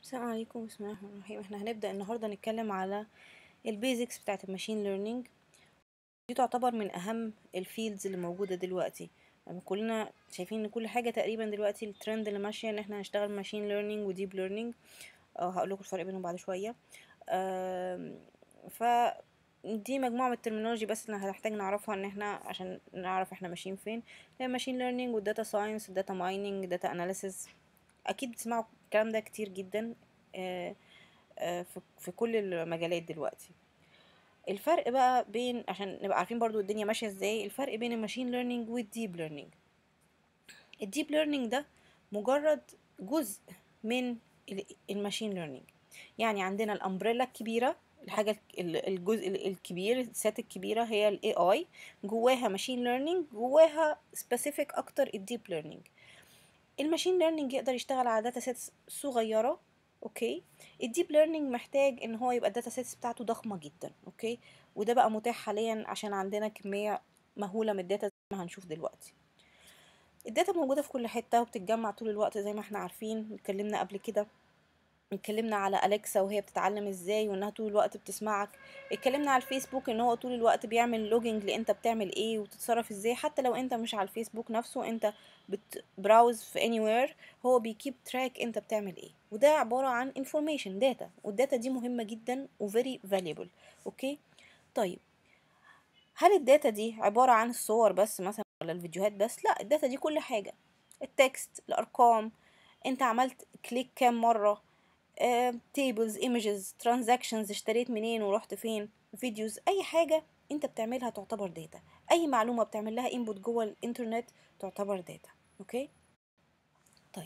السلام عليكم بسم الله الرحمن الرحيم احنا هنبدأ النهاردة نتكلم على البيزكس بتاعة الماشين ليرنينج دي تعتبر من أهم الفيلدز اللي موجودة دلوقتي يعني كلنا شايفين ان كل حاجة تقريبا دلوقتي الترند اللي ماشية ان احنا هنشتغل ماشين ليرنينج وديب ليرنينج اه هقول لكم الفرق بينهم بعد شوية آم، ف دي مجموعة من الترمينولوجي بس اللي هنحتاج نعرفها ان احنا عشان نعرف احنا ماشيين فين هي ماشين ليرنينج والداتا ساينس الداتا مايننج داتا اناليسيز اكيد بتسمعوا الكلام ده كتير جدا آه، آه، في في كل المجالات دلوقتي الفرق بقى بين عشان نبقى عارفين برضو الدنيا ماشية ازاي الفرق بين الماشين ليرنينج والديب ليرنينج الديب ليرنينج ده مجرد جزء من ال- الماشين ليرنينج يعني عندنا الامبريلا الكبيرة الحاجة ال- الجزء ال- الكبير السات الكبيرة هي ال AI جواها ماشين ليرنينج جواها سبيسيفيك اكتر الديب ليرنينج الماشين ليرنينج يقدر يشتغل على داتا سيتس صغيره اوكي الديب ليرنينج محتاج ان هو يبقى الداتا سيتس بتاعته ضخمه جدا اوكي وده بقى متاح حاليا عشان عندنا كميه مهوله من الداتا زي ما هنشوف دلوقتي الداتا موجوده في كل حته وبتتجمع طول الوقت زي ما احنا عارفين اتكلمنا قبل كده اتكلمنا على أليكسا وهي بتتعلم ازاي وانها طول الوقت بتسمعك اتكلمنا على الفيسبوك ان هو طول الوقت بيعمل لوجينج لانت بتعمل ايه وتتصرف ازاي حتى لو انت مش على الفيسبوك نفسه انت بتبراوز في anywhere هو بيكيب تراك انت بتعمل ايه وده عبارة عن information داتا والداتا دي مهمة جدا و very valuable اوكي طيب هل الداتا دي عبارة عن الصور بس مثلا ولا الفيديوهات بس لا الداتا دي كل حاجة التكست الارقام انت عملت كليك كام مرة تيبلز ايمجز ترانزاكشنز اشتريت منين ورحت فين فيديوز اي حاجة انت بتعملها تعتبر داتا اي معلومة بتعمل لها انبوت جوه الانترنت تعتبر داتا اوكي طيب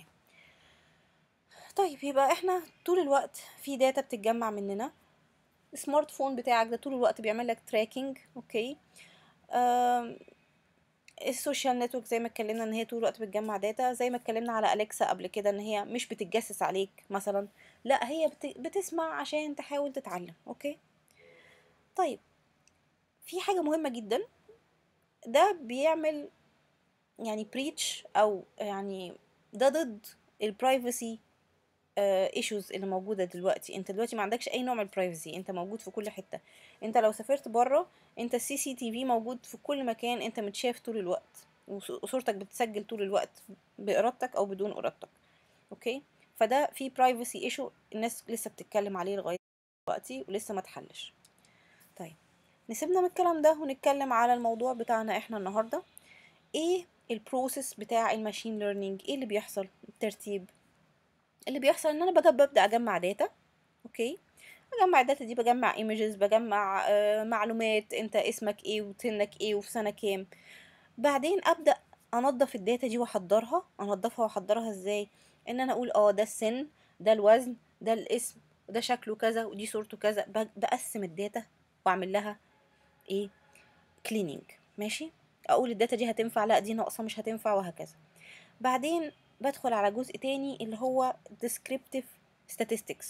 طيب يبقى احنا طول الوقت في داتا بتتجمع مننا السمارت فون بتاعك ده طول الوقت بيعمل لك تراكنج اوكي آم، السوشيال نتورك زي ما اتكلمنا ان هي طول الوقت بتجمع داتا زي ما اتكلمنا على اليكسا قبل كده ان هي مش بتتجسس عليك مثلا لا هي بت... بتسمع عشان تحاول تتعلم اوكي طيب في حاجة مهمة جدا ده بيعمل يعني بريتش او يعني ده ضد البرايفسي ايشوز اللي موجوده دلوقتي انت دلوقتي ما عندكش اي نوع من البرايفسي انت موجود في كل حته انت لو سافرت بره انت السي سي تي في موجود في كل مكان انت متشاف طول الوقت وص- وصورتك بتسجل طول الوقت بارادتك او بدون ارادتك اوكي فده في برايفسي ايشو الناس لسه بتتكلم عليه لغايه دلوقتي ولسه ما اتحلش طيب نسيبنا من الكلام ده ونتكلم على الموضوع بتاعنا احنا النهارده ايه البروسيس بتاع الماشين ليرنينج ايه اللي بيحصل الترتيب اللي بيحصل ان انا بجد ببدا اجمع داتا اوكي بجمع الداتا دي بجمع ايمجز بجمع آه معلومات انت اسمك ايه وسنك ايه وفي سنه كام بعدين ابدا انظف الداتا دي واحضرها انظفها واحضرها ازاي ان انا اقول اه ده السن ده الوزن ده الاسم وده شكله كذا ودي صورته كذا ب- بقسم الداتا واعمل لها ايه كليننج ماشي اقول الداتا دي هتنفع لا دي ناقصه مش هتنفع وهكذا بعدين بدخل على جزء تاني اللي هو descriptive statistics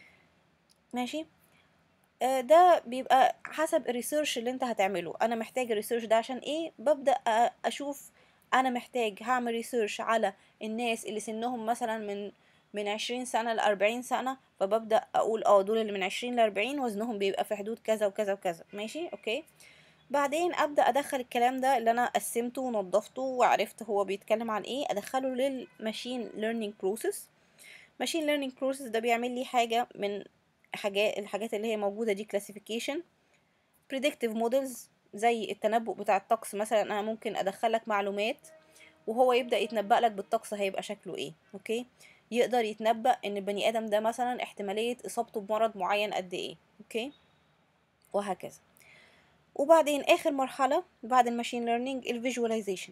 ماشي آه، ده بيبقى حسب الريسيرش اللي انت هتعمله انا محتاج الريسيرش ده عشان ايه ببدأ أ- اشوف انا محتاج هعمل ريسيرش على الناس اللي سنهم مثلا من من عشرين سنة لأربعين سنة فببدأ أقول اه دول اللي من عشرين لأربعين وزنهم بيبقى في حدود كذا وكذا وكذا ماشي اوكي بعدين ابدا ادخل الكلام ده اللي انا قسمته ونضفته وعرفت هو بيتكلم عن ايه ادخله للماشين ليرنينج بروسيس ماشين ليرنينج بروسيس ده بيعمل لي حاجه من حاجات الحاجات اللي هي موجوده دي كلاسيفيكيشن predictive models زي التنبؤ بتاع الطقس مثلا انا ممكن ادخلك معلومات وهو يبدا يتنبأ لك بالطقس هيبقى شكله ايه اوكي يقدر يتنبأ ان البني ادم ده مثلا احتماليه اصابته بمرض معين قد ايه اوكي وهكذا وبعدين اخر مرحله بعد الماشين ليرنينج الفيجواليزيشن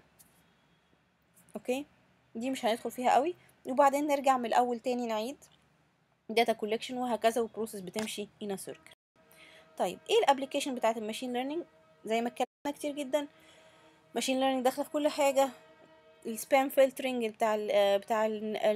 اوكي دي مش هندخل فيها قوي وبعدين نرجع من الاول تاني نعيد داتا كولكشن وهكذا وبروسيس بتمشي in a circle طيب ايه الابلكيشن بتاعت الماشين ليرنينج زي ما اتكلمنا كتير جدا ماشين ليرنينج داخله في كل حاجه السبام فلترنج بتاع ال بتاع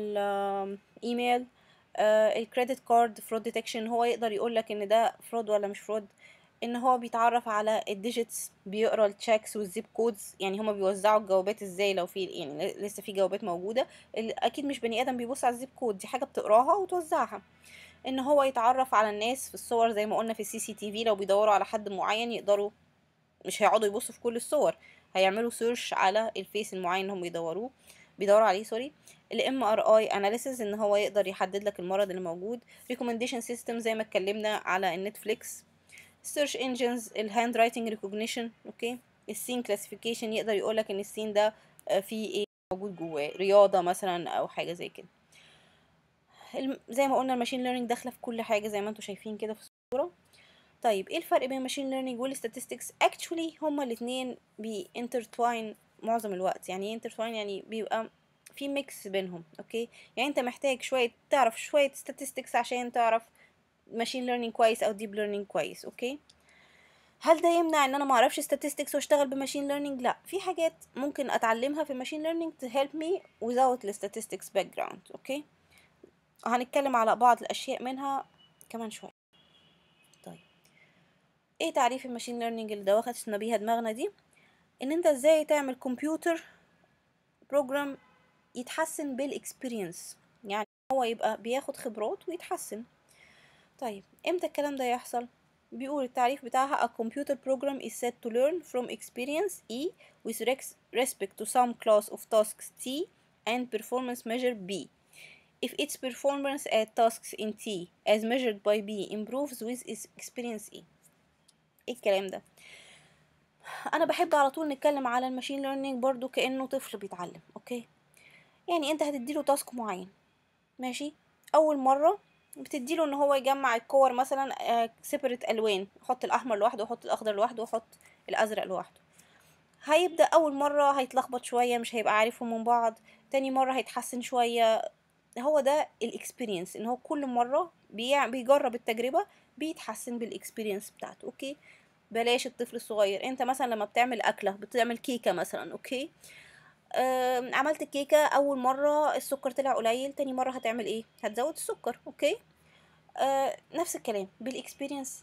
الايميل الكريدت كارد فرود ديتكشن هو يقدر يقول لك ان ده فرود ولا مش فرود ان هو بيتعرف على الديجيتس بيقرا التشيكس والزيب كودز يعني هما بيوزعوا الجوابات ازاي لو في يعني لسه في جوابات موجوده ال- اكيد مش بني ادم بيبص على الزيب كود دي حاجه بتقراها وتوزعها ان هو يتعرف على الناس في الصور زي ما قلنا في السي سي تي في لو بيدوروا على حد معين يقدروا مش هيقعدوا يبصوا في كل الصور هيعملوا سيرش على الفيس المعين اللي هم بيدوروه بيدوروا عليه سوري الام ار اي اناليسيز ان هو يقدر يحدد لك المرض اللي موجود ريكومنديشن سيستم زي ما اتكلمنا على النتفليكس سيرش انجنز الهاند رايتنج ريكوجنيشن اوكي السين كلاسيفيكيشن يقدر يقول لك ان السين ده آه، فيه ايه موجود جواه رياضه مثلا او حاجه زي كده الم- زي ما قلنا الماشين ليرنينج داخله في كل حاجه زي ما انتم شايفين كده في الصوره طيب ايه الفرق بين الماشين ليرنينج والستاتستكس اكشولي هما الاثنين بينترتواين معظم الوقت يعني ايه انترتواين يعني بيبقى في ميكس بينهم اوكي يعني انت محتاج شويه تعرف شويه statistics عشان تعرف ماشين ليرنينج كويس او ديب ليرنينج كويس اوكي هل ده يمنع ان انا ما اعرفش statistics واشتغل بماشين ليرنينج لا في حاجات ممكن اتعلمها في الماشين ليرنينج to help me without the statistics background اوكي هنتكلم على بعض الاشياء منها كمان شويه طيب ايه تعريف الماشين ليرنينج اللي دوختنا بيها دماغنا دي ان انت ازاي تعمل كمبيوتر بروجرام يتحسن بالاكسبيرينس يعني هو يبقى بياخد خبرات ويتحسن طيب امتى الكلام ده يحصل بيقول التعريف بتاعها a computer program is said to learn from experience E with rex- respect to some class of tasks T and performance measure B if its performance at tasks in T as measured by B improves with its experience E ايه الكلام ده انا بحب على طول نتكلم على الماشين ليرنينج برضو كانه طفل بيتعلم اوكي يعني انت هتديله تاسك معين ماشي اول مره بتديله ان هو يجمع الكور مثلا سيبريت الوان حط الاحمر لوحده وحط الاخضر لوحده وحط الازرق لوحده هيبدا اول مره هيتلخبط شويه مش هيبقى عارفهم من بعض تاني مره هيتحسن شويه هو ده الاكسبيرينس ان هو كل مره بيع- بيجرب التجربه بيتحسن بالاكسبيرينس بتاعته اوكي بلاش الطفل الصغير انت مثلا لما بتعمل اكله بتعمل كيكه مثلا اوكي آم، عملت الكيكه اول مره السكر طلع قليل تاني مره هتعمل ايه هتزود السكر اوكي آه نفس الكلام بالاكسبيرينس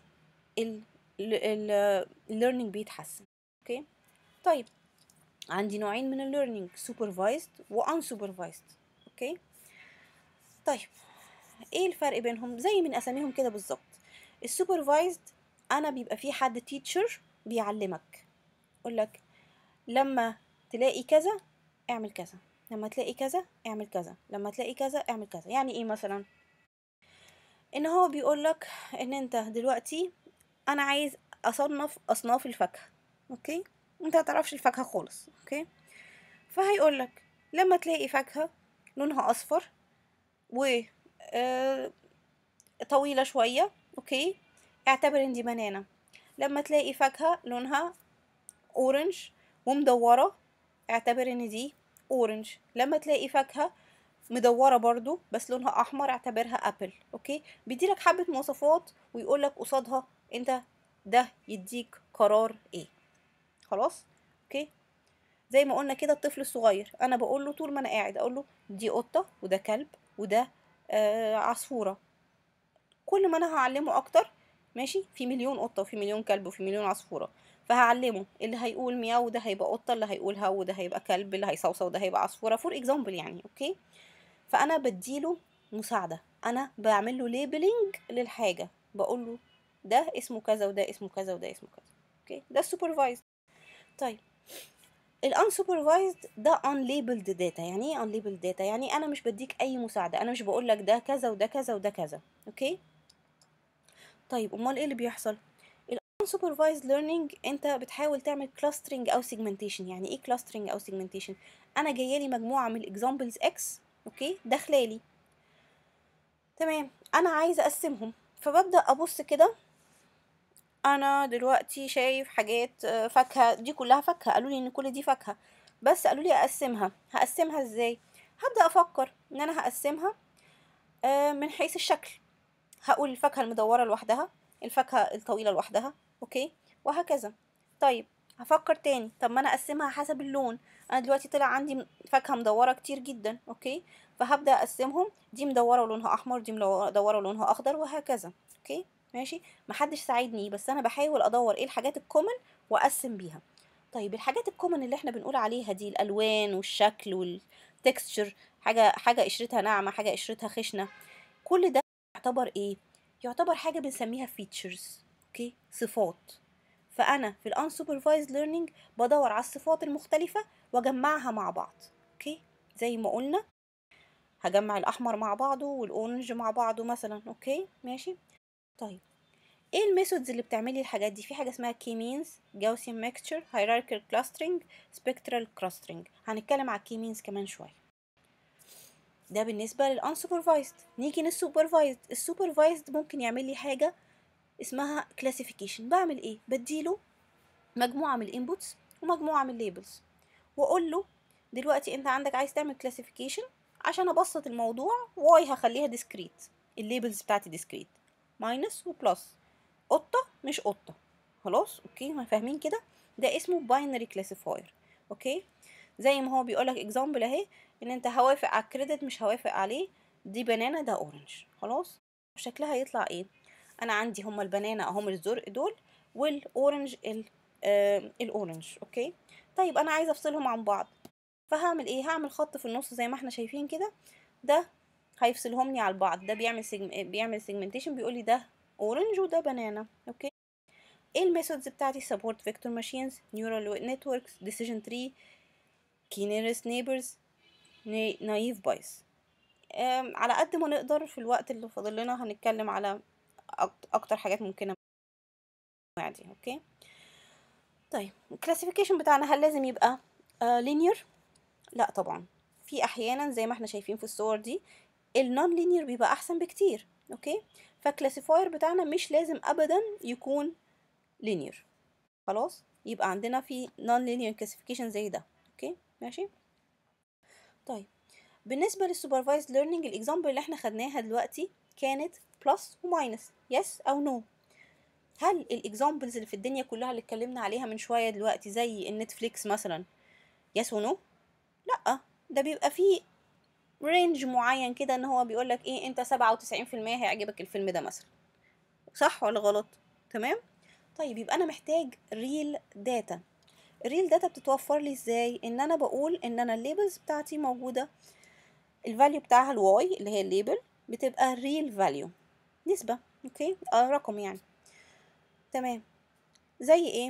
الليرنينج بيتحسن اوكي طيب عندي نوعين من الليرنينج سوبرفايزد وانسوبرفايزد اوكي طيب ايه الفرق بينهم زي من اساميهم كده بالظبط السوبرفايزد انا بيبقى في حد تيتشر بيعلمك يقول لك لما تلاقي كذا اعمل كذا لما تلاقي كذا اعمل كذا لما تلاقي كذا اعمل كذا يعني ايه مثلا ان هو بيقول لك ان انت دلوقتي انا عايز اصنف اصناف الفاكهه اوكي انت هتعرفش الفاكهه خالص اوكي فهيقول لك لما تلاقي فاكهه لونها اصفر و آه، طويله شويه اوكي اعتبر ان دي بنانه لما تلاقي فاكهه لونها اورنج ومدوره اعتبر ان دي اورنج لما تلاقي فاكهه مدوره برضو بس لونها احمر اعتبرها ابل اوكي بيديلك حبه مواصفات ويقولك قصادها انت ده يديك قرار ايه خلاص اوكي زي ما قلنا كده الطفل الصغير انا بقول له طول ما انا قاعد اقول له دي قطه وده كلب وده آه عصفوره كل ما انا هعلمه اكتر ماشي في مليون قطه وفي مليون كلب وفي مليون عصفوره فهعلمه اللي هيقول مياو ده هيبقى قطه اللي هيقول هو ده هيبقى كلب اللي هيصوصو ده هيبقى عصفوره فور اكزامبل يعني اوكي فانا بديله مساعده انا بعمل له ليبلنج للحاجه بقول له ده اسمه كذا وده اسمه كذا وده اسمه كذا اوكي ده السوبرفايزد طيب الانسوبرفايزد ده unlabeled data يعني ايه unlabeled data يعني انا مش بديك اي مساعده انا مش بقول لك ده كذا وده كذا وده كذا اوكي طيب امال ايه اللي بيحصل unsupervised learning انت بتحاول تعمل clustering او segmentation يعني ايه clustering او segmentation انا جايه لي مجموعه من الاكزامبلز اكس اوكي داخلالي تمام انا عايزه اقسمهم فببدا ابص كده انا دلوقتي شايف حاجات آه، فاكهه دي كلها فاكهه قالوا لي ان كل دي فاكهه بس قالوا لي اقسمها هقسمها ازاي هبدا افكر ان انا هقسمها آه، من حيث الشكل هقول الفاكهه المدوره لوحدها الفاكهه الطويله لوحدها اوكي وهكذا طيب هفكر تاني طب ما انا اقسمها حسب اللون انا دلوقتي طلع عندي م- فاكهه مدوره كتير جدا اوكي فهبدا اقسمهم دي مدوره ولونها احمر دي مدوره ولونها اخضر وهكذا اوكي ماشي محدش ساعدني بس انا بحاول ادور ايه الحاجات الكومن واقسم بيها طيب الحاجات الكومن اللي احنا بنقول عليها دي الالوان والشكل والتكستشر حاجه حاجه قشرتها ناعمه حاجه قشرتها خشنه كل ده يعتبر ايه يعتبر حاجه بنسميها فيتشرز اوكي صفات فانا في الانسوبرفايزد ليرنينج بدور على الصفات المختلفه واجمعها مع بعض اوكي زي ما قلنا هجمع الاحمر مع بعضه والاورنج مع بعضه مثلا اوكي ماشي طيب ايه الميثودز اللي بتعملي الحاجات دي في حاجه اسمها كي مينز جاوسيان ميكستشر هيراركال كلاسترنج سبكترال كلاسترنج هنتكلم على الكي مينز كمان شويه ده بالنسبه للانسوبرفايزد نيجي للسوبرفايزد السوبرفايزد ممكن يعمل لي حاجه اسمها كلاسيفيكيشن بعمل ايه بديله مجموعه من الانبوتس ومجموعه من الليبلز واقول له دلوقتي انت عندك عايز تعمل كلاسيفيكيشن عشان ابسط الموضوع واي هخليها ديسكريت الليبلز بتاعتي ديسكريت ماينس وبلس قطه مش قطه خلاص اوكي ما فاهمين كده ده اسمه باينري كلاسيفاير اوكي زي ما هو بيقولك اكزامبل اهي ان انت هوافق على الكريدت مش هوافق عليه دي بنانا ده اورنج خلاص شكلها يطلع ايه انا عندي هما البنانا اهم الزرق دول والاورنج ال آه الاورنج اوكي طيب انا عايزه افصلهم عن بعض فهعمل ايه هعمل خط في النص زي ما احنا شايفين كده ده هيفصلهم لي على بعض ده بيعمل سيجم... بيعمل سيجمنتيشن بيقول لي ده اورنج وده بنانا اوكي ايه الميثودز بتاعتي سبورت فيكتور ماشينز نيورال نتوركس ديسيجن تري كينيرس نيبرز نايف بايس على قد ما نقدر في الوقت اللي فاضل لنا هنتكلم على اكتر حاجات ممكنه دي اوكي طيب الكلاسيفيكيشن بتاعنا هل لازم يبقى لينير لا طبعا في احيانا زي ما احنا شايفين في الصور دي النون لينير بيبقى احسن بكتير اوكي فالكلاسيفاير بتاعنا مش لازم ابدا يكون لينير خلاص يبقى عندنا في نون لينير كلاسيفيكيشن زي ده اوكي ماشي طيب بالنسبه للسوبرفايزد ليرنينج الاكزامبل اللي احنا خدناها دلوقتي كانت بلس وماينس يس او نو no. هل الاكزامبلز اللي في الدنيا كلها اللي اتكلمنا عليها من شويه دلوقتي زي النتفليكس مثلا يس ونو لا ده بيبقى فيه رينج معين كده ان هو بيقول لك ايه انت سبعة وتسعين في المية هيعجبك الفيلم ده مثلا صح ولا غلط تمام طيب يبقى انا محتاج ريل داتا الريل داتا بتتوفر لي ازاي ان انا بقول ان انا الليبلز بتاعتي موجوده الفاليو بتاعها الواي اللي هي الليبل بتبقى ريل فاليو نسبه اوكي اه رقم يعني تمام زي ايه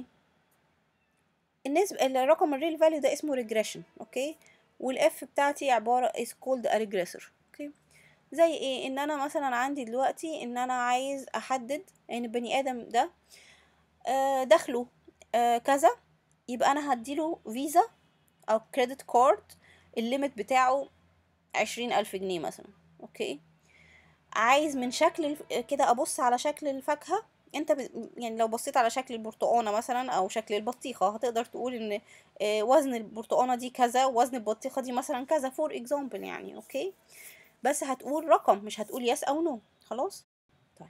النسبة الرقم الريل فاليو ده اسمه ريجريشن اوكي والاف بتاعتي عبارة is called a regressor اوكي زي ايه ان انا مثلا عندي دلوقتي ان انا عايز احدد ان يعني البني ادم ده آه دخله آه كذا يبقى انا هديله فيزا او كريدت كارد الليمت بتاعه عشرين الف جنيه مثلا اوكي عايز من شكل كده ابص على شكل الفاكهه انت ب... يعني لو بصيت على شكل البرتقانه مثلا او شكل البطيخه هتقدر تقول ان وزن البرتقانه دي كذا وزن البطيخه دي مثلا كذا فور اكزامبل يعني اوكي بس هتقول رقم مش هتقول يس او نو خلاص طيب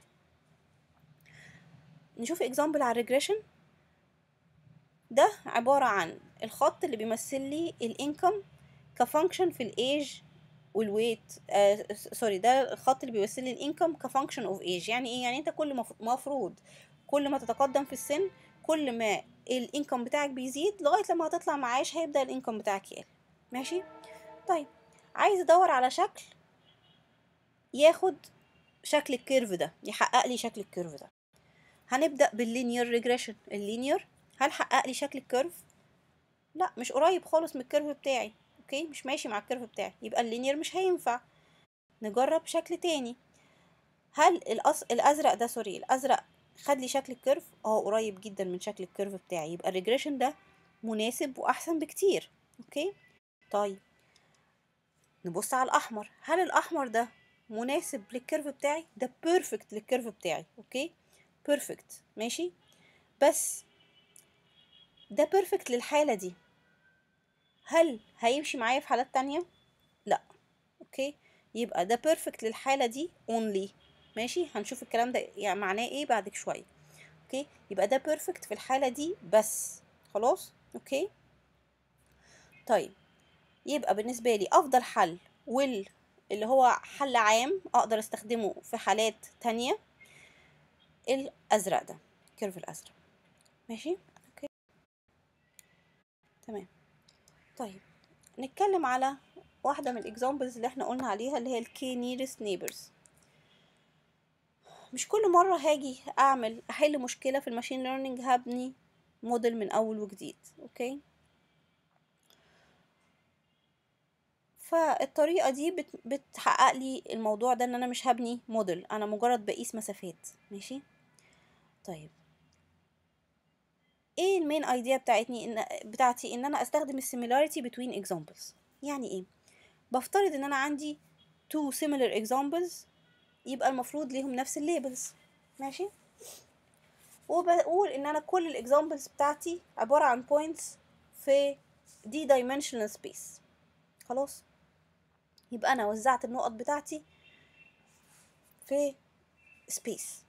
نشوف اكزامبل على الريجريشن ده عباره عن الخط اللي بيمثل لي الانكم كفانكشن في الايج والويت آه سوري ده الخط اللي بيمثل لي الانكم كفانكشن اوف ايج يعني ايه يعني انت كل مفروض كل ما تتقدم في السن كل ما الانكم بتاعك بيزيد لغايه لما هتطلع معاش هيبدا الانكم بتاعك يقل ماشي طيب عايز ادور على شكل ياخد شكل الكيرف ده يحقق لي شكل الكيرف ده هنبدا باللينير ريجريشن اللينير هل حقق لي شكل الكيرف لا مش قريب خالص من الكيرف بتاعي اوكي مش ماشي مع الكيرف بتاعي يبقى اللينير مش هينفع نجرب شكل تاني هل الأص... الازرق ده سوري الازرق خد لي شكل الكيرف اه قريب جدا من شكل الكيرف بتاعي يبقى الريجريشن ده مناسب واحسن بكتير اوكي طيب نبص على الاحمر هل الاحمر ده مناسب للكيرف بتاعي ده بيرفكت للكيرف بتاعي اوكي بيرفكت ماشي بس ده بيرفكت للحاله دي هل هيمشي معايا في حالات تانية لا اوكي يبقى ده بيرفكت للحالة دي only ماشي هنشوف الكلام ده يعني معناه ايه بعد شوية اوكي يبقى ده بيرفكت في الحالة دي بس خلاص اوكي طيب يبقى بالنسبة لي افضل حل وال اللي هو حل عام اقدر استخدمه في حالات تانية الازرق ده الكيرف الازرق ماشي اوكي تمام طيب نتكلم على واحده من الاكزامبلز اللي احنا قلنا عليها اللي هي الكي نيرست نيبرز مش كل مرة هاجي أعمل أحل مشكلة في الماشين ليرنينج هبني موديل من أول وجديد أوكي فالطريقة دي بت بتحقق لي الموضوع ده ان انا مش هبني موديل انا مجرد بقيس مسافات ماشي طيب ايه المين ايديا بتاعتني ان بتاعتي ان انا استخدم السيميلاريتي بتوين اكزامبلز يعني ايه بفترض ان انا عندي two similar examples يبقى المفروض ليهم نفس الليبلز ماشي وبقول ان انا كل الاكزامبلز بتاعتي عبارة عن points في دي dimensional space خلاص يبقى انا وزعت النقط بتاعتي في space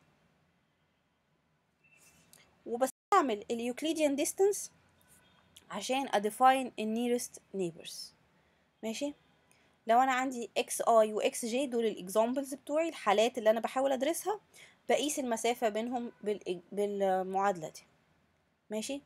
وبستعمل اليوكليديان distance عشان اديفاين النيرست نيبرز ماشي لو انا عندي اكس اي واكس جي دول الاكزامبلز بتوعي الحالات اللي انا بحاول ادرسها بقيس المسافه بينهم بالمعادله دي ماشي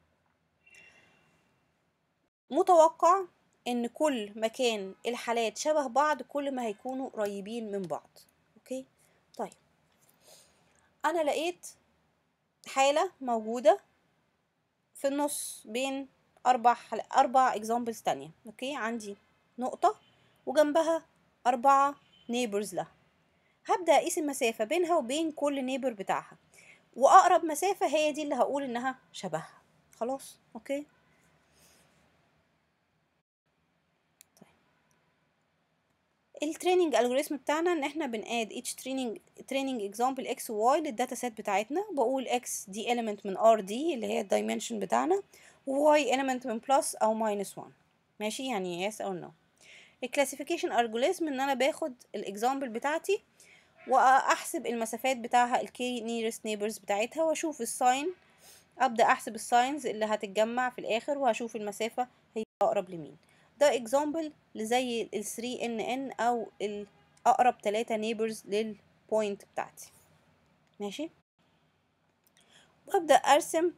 متوقع ان كل ما كان الحالات شبه بعض كل ما هيكونوا قريبين من بعض اوكي طيب انا لقيت حاله موجوده في النص بين اربع حل... اربع اكزامبلز تانية اوكي عندي نقطه وجنبها أربعة نيبرز لها هبدأ أقيس المسافة بينها وبين كل نيبر بتاعها وأقرب مسافة هي دي اللي هقول إنها شبهها خلاص أوكي طيب التريننج الجوريزم بتاعنا ان احنا بناد each training training example x و y للداتا سيت بتاعتنا بقول x دي element من r دي اللي هي الدايمنشن بتاعنا و y element من plus او minus 1 ماشي يعني yes او no الكلاسيفيكيشن الجوريزم ان انا باخد الاكزامبل بتاعتي واحسب المسافات بتاعها الكي نيرست نيبرز بتاعتها واشوف الساين ابدا احسب الساينز اللي هتتجمع في الاخر وهشوف المسافه هي اقرب لمين ده اكزامبل لزي ال 3 ان ان او الاقرب 3 نيبرز للبوينت بتاعتي ماشي وابدا ارسم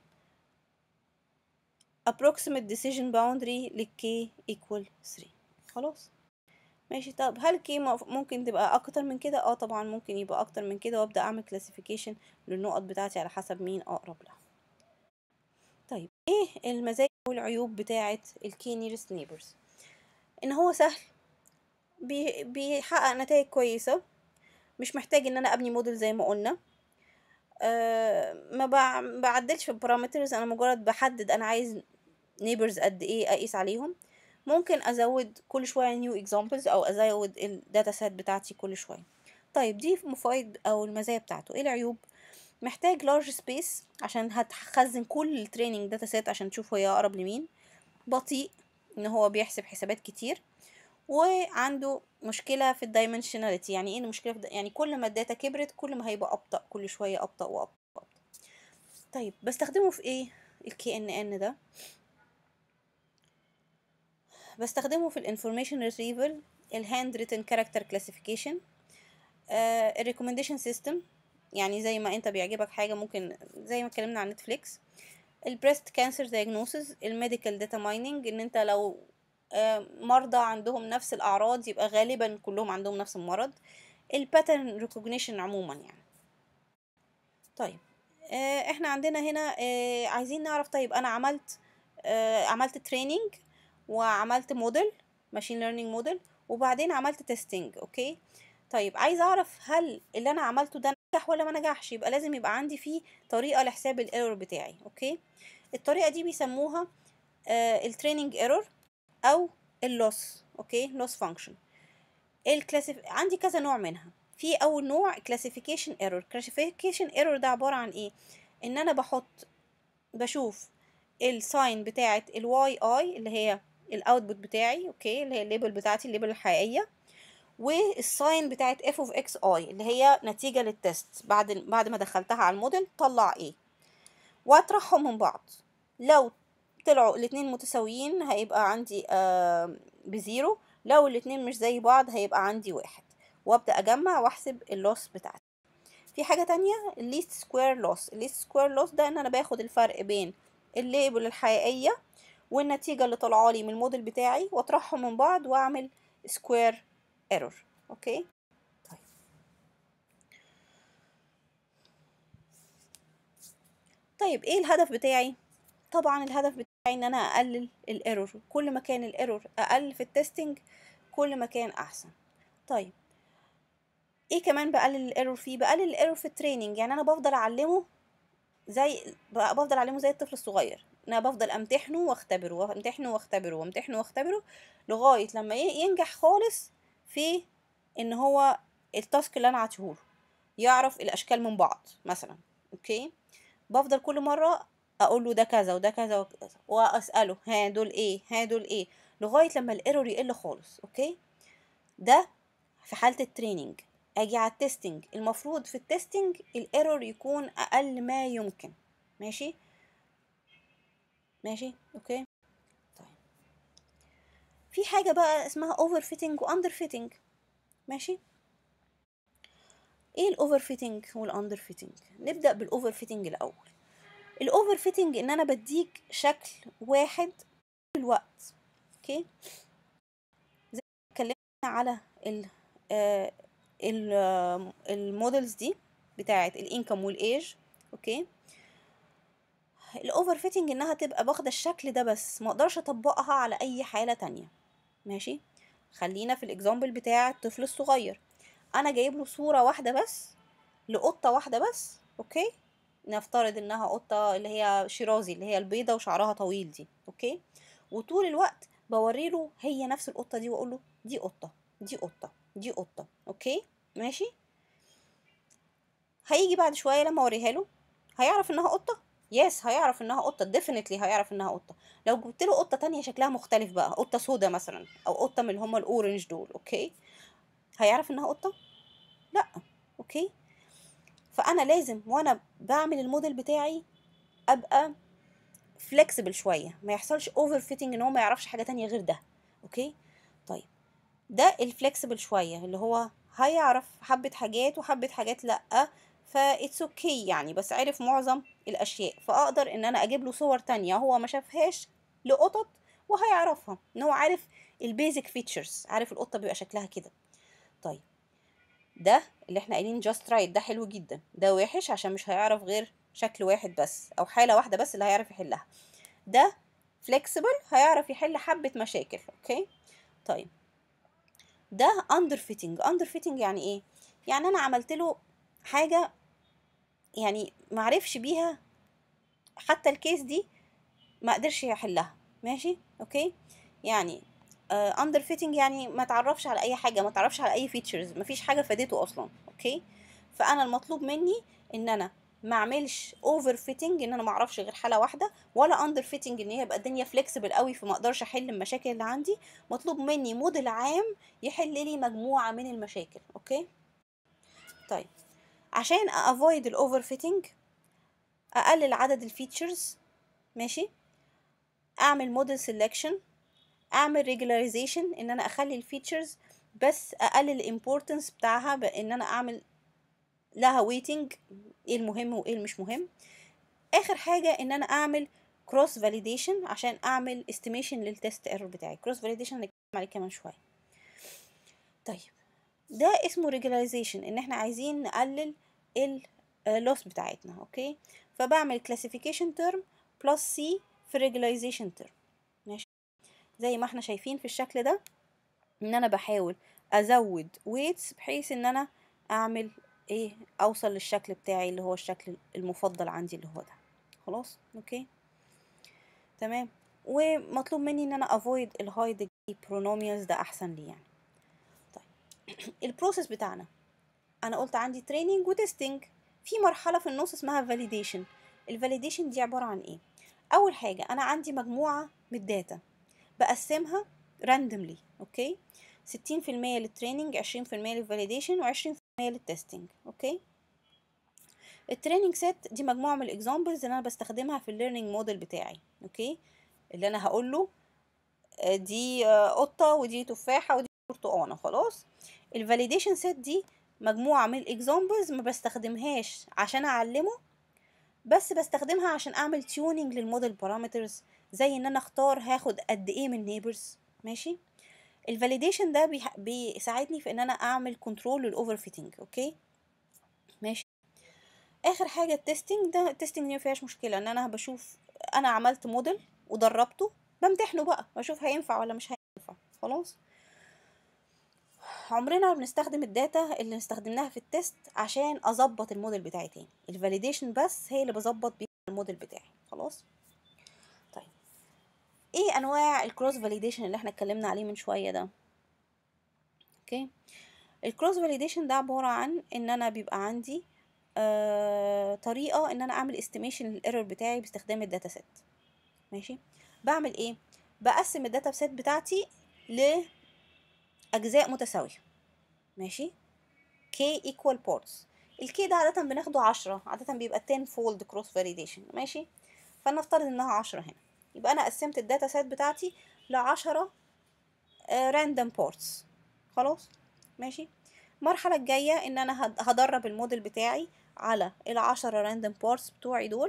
approximate decision boundary للكي equal 3 خلاص ماشي طب هل كي ممكن تبقى اكتر من كده اه طبعا ممكن يبقى اكتر من كده وابدا اعمل كلاسيفيكيشن للنقط بتاعتي على حسب مين اقرب لها طيب ايه المزايا والعيوب بتاعه الكي نيرست نيبرز ان هو سهل بي بيحقق نتائج كويسه مش محتاج ان انا ابني موديل زي ما قلنا أه ما بعدلش في البارامترز انا مجرد بحدد انا عايز نيبرز قد ايه اقيس عليهم ممكن ازود كل شويه نيو اكزامبلز او ازود الداتا سيت بتاعتي كل شويه طيب دي مفايد او المزايا بتاعته ايه العيوب محتاج لارج سبيس عشان هتخزن كل التريننج داتا سيت عشان تشوف هي اقرب لمين بطيء ان هو بيحسب حسابات كتير وعنده مشكلة في الدايمنشناليتي يعني ايه المشكلة في يعني كل ما الداتا كبرت كل ما هيبقى أبطأ كل شوية أبطأ وأبطأ, وأبطأ. طيب بستخدمه في ايه الكي ان ان ده بستخدمه في الانفورميشن ريتريفل الهاند ريتن كاركتر كلاسيفيكيشن الريكومنديشن سيستم يعني زي ما انت بيعجبك حاجه ممكن زي ما اتكلمنا عن نتفليكس البريست كانسر دايجنوسيس الميديكال داتا مايننج ان انت لو مرضى عندهم نفس الاعراض يبقى غالبا كلهم عندهم نفس المرض الباترن ريكوجنيشن عموما يعني طيب احنا عندنا هنا عايزين نعرف طيب انا عملت عملت تريننج وعملت موديل ماشين ليرنينج موديل وبعدين عملت تيستنج اوكي طيب عايز اعرف هل اللي انا عملته ده نجح ولا ما نجحش يبقى لازم يبقى عندي فيه طريقه لحساب الايرور بتاعي اوكي الطريقه دي بيسموها آه التريننج ايرور او اللوس اوكي لوس فانكشن الكلاسيف عندي كذا نوع منها في اول نوع كلاسيفيكيشن ايرور كلاسيفيكيشن ايرور ده عباره عن ايه ان انا بحط بشوف الساين بتاعه الواي اي اللي هي الاوتبوت بتاعي اوكي اللي هي الليبل بتاعتي الليبل الحقيقيه والساين بتاعت اف اوف اكس اي اللي هي نتيجه للتست بعد بعد ما دخلتها على الموديل طلع ايه واطرحهم من بعض لو طلعوا الاتنين متساويين هيبقى عندي آه بزيرو لو الاتنين مش زي بعض هيبقى عندي واحد وابدا اجمع واحسب اللوس بتاعتي في حاجة تانية الليست سكوير لوس الليست سكوير لوس ده ان انا باخد الفرق بين الليبل الحقيقية والنتيجة اللي طالعالي من الموديل بتاعي واطرحهم من بعض واعمل سكوير ايرور اوكي طيب طيب ايه الهدف بتاعي طبعا الهدف بتاعي ان انا اقلل الايرور كل ما كان الايرور اقل في التستنج كل ما كان احسن طيب ايه كمان بقلل الايرور فيه بقلل الايرور في التريننج يعني انا بفضل اعلمه زي بفضل اعلمه زي الطفل الصغير انا بفضل امتحنه واختبره وامتحنه واختبره وامتحنه واختبره لغايه لما ينجح خالص في ان هو التاسك اللي انا عاطيهوله يعرف الاشكال من بعض مثلا اوكي بفضل كل مره اقول له ده كذا وده كذا وكذا واساله ها دول ايه ها دول ايه لغايه لما الايرور يقل خالص اوكي ده في حاله التريننج اجي على التستنج المفروض في التستنج الايرور يكون اقل ما يمكن ماشي ماشي اوكي طيب في حاجه بقى اسمها اوفر فيتنج واندر فيتنج ماشي ايه الاوفر فيتنج والاندر فيتنج نبدا بالاوفر فيتنج الاول الاوفر فيتنج ان انا بديك شكل واحد طول الوقت اوكي زي ما اتكلمنا على ال آه المودلز دي بتاعه الانكم والايج اوكي الاوفر فيتنج انها تبقى واخده الشكل ده بس ما اقدرش اطبقها على اي حاله تانية ماشي خلينا في الاكزامبل بتاع الطفل الصغير انا جايب له صوره واحده بس لقطه واحده بس اوكي نفترض انها قطه اللي هي شيرازي اللي هي البيضه وشعرها طويل دي اوكي وطول الوقت بوري له هي نفس القطه دي واقول له دي قطه دي قطه دي قطه اوكي ماشي هيجي بعد شويه لما اوريها له هيعرف انها قطه يس هيعرف انها قطه ديفينتلي هيعرف انها قطه لو جبت له قطه تانية شكلها مختلف بقى قطه سودا مثلا او قطه من اللي هم الاورنج دول اوكي هيعرف انها قطه لا اوكي فانا لازم وانا بعمل الموديل بتاعي ابقى فليكسبل شويه ما يحصلش اوفر فيتنج ان هو ما يعرفش حاجه تانية غير ده اوكي طيب ده الفليكسبل شويه اللي هو هيعرف حبه حاجات وحبه حاجات لا فاتس اوكي okay يعني بس عرف معظم الاشياء فاقدر ان انا اجيب له صور تانية هو ما شافهاش لقطط وهيعرفها ان هو عارف البيزك فيتشرز عارف القطه بيبقى شكلها كده طيب ده اللي احنا قايلين جاست رايت ده حلو جدا ده وحش عشان مش هيعرف غير شكل واحد بس او حاله واحده بس اللي هيعرف يحلها ده فليكسيبل هيعرف يحل حبه مشاكل اوكي طيب ده اندر فيتنج اندر فيتنج يعني ايه يعني انا عملت له حاجه يعني معرفش بيها حتى الكيس دي ما قدرش يحلها ماشي اوكي يعني اندر uh, فيتنج يعني ما تعرفش على اي حاجه ما تعرفش على اي فيتشرز ما فيش حاجه فادته اصلا اوكي فانا المطلوب مني ان انا ما اعملش اوفر فيتنج ان انا ما اعرفش غير حاله واحده ولا اندر فيتنج ان هي يبقى الدنيا فليكسبل قوي فما اقدرش احل المشاكل اللي عندي مطلوب مني موديل عام يحل لي مجموعه من المشاكل اوكي طيب عشان افويد الاوفر فيتنج اقلل عدد الفيتشرز ماشي اعمل موديل سيلكشن اعمل ريجولاريزيشن ان انا اخلي الفيتشرز بس اقلل الامبورتنس بتاعها بان انا اعمل لها ويتنج ايه المهم وايه المش مهم اخر حاجه ان انا اعمل كروس فاليديشن عشان اعمل استيميشن للتست ايرور بتاعي كروس فاليديشن هنتكلم عليه كمان شويه طيب ده اسمه ريجولاريزيشن ان احنا عايزين نقلل اللوس بتاعتنا اوكي فبعمل كلاسيفيكيشن تيرم بلس سي في ريجولاريزيشن تيرم ماشي زي ما احنا شايفين في الشكل ده ان انا بحاول ازود ويتس بحيث ان انا اعمل ايه اوصل للشكل بتاعي اللي هو الشكل المفضل عندي اللي هو ده خلاص اوكي تمام ومطلوب مني ان انا افويد الهاي ديجري برونوميالز ده احسن لي يعني طيب البروسيس بتاعنا انا قلت عندي تريننج وتستنج في مرحله في النص اسمها فاليديشن الفاليديشن دي عباره عن ايه اول حاجه انا عندي مجموعه من الداتا بقسمها راندوملي اوكي 60% للتريننج 20% للفاليديشن و20% للتستنج اوكي التريننج سيت دي مجموعه من الاكزامبلز اللي انا بستخدمها في الليرنينج موديل بتاعي اوكي اللي انا هقول له دي قطه ودي تفاحه ودي برتقانه خلاص الفاليديشن سيت دي مجموعة من الاكزامبلز ما بستخدمهاش عشان اعلمه بس بستخدمها عشان اعمل تيوننج للموديل بارامترز زي ان انا اختار هاخد قد ايه من نيبرز ماشي الفاليديشن ده بيح- بيساعدني في ان انا اعمل كنترول للاوفر فيتنج اوكي ماشي اخر حاجه التستنج ده التستنج دي مفيهاش مشكله ان انا بشوف انا عملت موديل ودربته بمتحنه بقى بشوف هينفع ولا مش هينفع خلاص عمرنا ما بنستخدم الداتا اللي استخدمناها في التست عشان اظبط الموديل بتاعي تاني الفاليديشن بس هي اللي بظبط بيها الموديل بتاعي خلاص طيب ايه انواع الكروس فاليديشن اللي احنا اتكلمنا عليه من شويه ده اوكي الكروس فاليديشن ده عباره عن ان انا بيبقى عندي آه طريقه ان انا اعمل استيميشن للايرور بتاعي باستخدام الداتا سيت ماشي بعمل ايه بقسم الداتا سيت بتاعتي لاجزاء متساويه ماشي k equal parts الكي ده عادة بناخده عشرة عادة بيبقى 10 fold cross validation ماشي فنفترض انها عشرة هنا يبقى انا قسمت الداتا سيت بتاعتي لعشرة آه random parts خلاص ماشي المرحلة الجاية ان انا هد- هدرب الموديل بتاعي على العشرة random parts بتوعي دول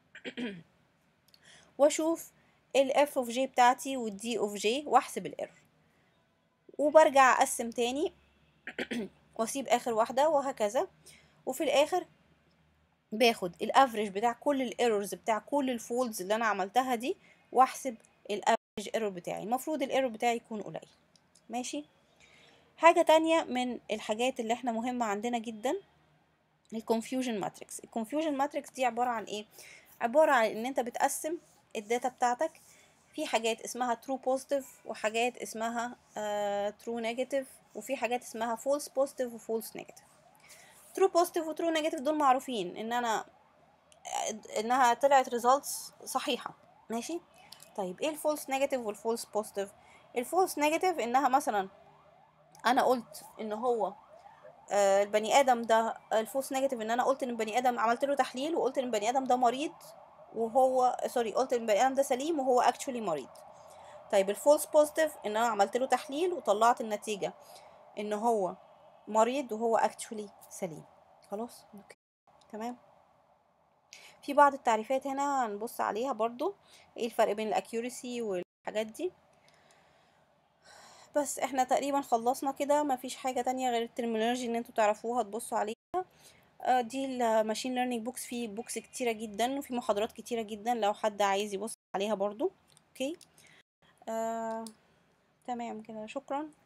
واشوف ال f of j بتاعتي وال d of j واحسب الايرور وبرجع اقسم تاني واسيب اخر واحدة وهكذا وفي الاخر باخد الافريج بتاع كل الايرورز بتاع كل الفولدز اللي انا عملتها دي واحسب الافريج ايرور بتاعي المفروض الايرور بتاعي يكون قليل ماشي حاجة تانية من الحاجات اللي احنا مهمة عندنا جدا الكونفيوجن ماتريكس الكونفيوجن ماتريكس دي عبارة عن ايه عبارة عن ان انت بتقسم الداتا بتاعتك في حاجات اسمها true positive وحاجات اسمها uh, true negative وفي حاجات اسمها false positive و false negative true positive و true negative دول معروفين ان انا انها طلعت results صحيحة ماشي طيب ايه الفولس نيجاتيف والفولس بوزيتيف الفولس نيجاتيف انها مثلا انا قلت ان هو آه، البني ادم ده الفولس نيجاتيف ان انا قلت ان البني ادم عملت له تحليل وقلت ان البني ادم ده مريض وهو سوري قلت ان البني ادم ده سليم وهو اكشولي مريض طيب الفولس بوزيتيف ان انا عملت له تحليل وطلعت النتيجة ان هو مريض وهو اكشولي سليم خلاص اوكي تمام في بعض التعريفات هنا هنبص عليها برضو ايه الفرق بين الاكيورسي والحاجات دي بس احنا تقريبا خلصنا كده مفيش حاجة تانية غير الترمينولوجي ان انتوا تعرفوها تبصوا عليها آه، دي الماشين ليرنينج بوكس فيه بوكس كتيرة جدا وفي محاضرات كتيرة جدا لو حد عايز يبص عليها برضو اوكي آه، تمام كده شكرا